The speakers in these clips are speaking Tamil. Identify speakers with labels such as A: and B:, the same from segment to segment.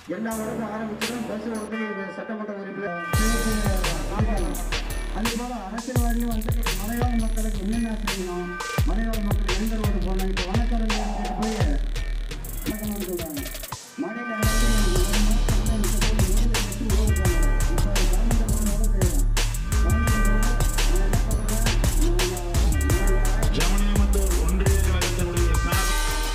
A: எல்லா வருடம் ஆரம்பிச்சிடும் பஸ் வந்து இது சட்டமன்ற உறுப்பினர் அதே போல அரசியல்வாதியும் வந்து மலைவாழ் மக்களுக்கு என்னென்ன செய்யணும் மலைவாழ் மக்கள் எந்த ரோடு போகணும் இப்போ வனக்கரங்க போய் வணக்கம் வந்து சொல்றாங்க மழையில வந்து ஒரு மாசம் வந்து இந்த போய் நூறு லட்சம் ரோடு போகணும் இப்போ கவர்மெண்ட் ரோடு செய்யணும்
B: ஜமனியமத்தூர் ஒன்றிய கழகத்தினுடைய சார்பு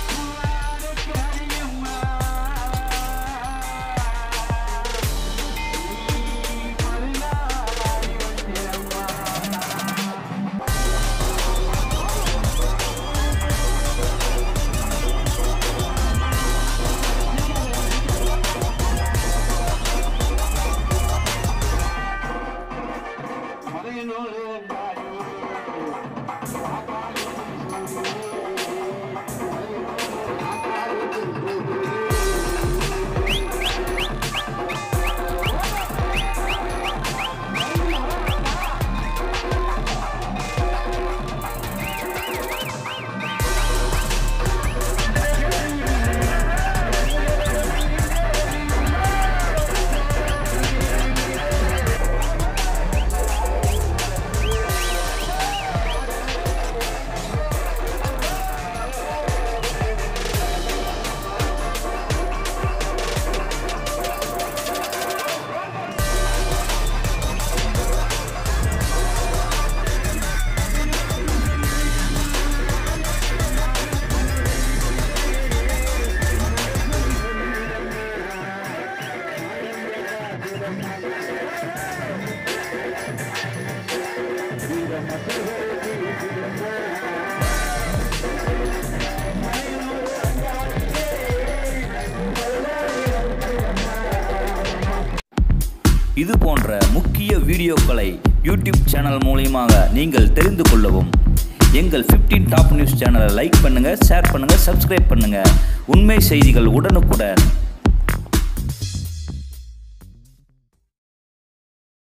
C: இது போன்ற முக்கிய வீடியோக்களை யூடியூப் சேனல் மூலியமாக நீங்கள் தெரிந்து கொள்ளவும் எங்கள் 15 டாப் நியூஸ் சேனலை லைக் பண்ணுங்கள் ஷேர் பண்ணுங்கள் சப்ஸ்கிரைப் பண்ணுங்கள் உண்மை செய்திகள் உடனுக்குடன்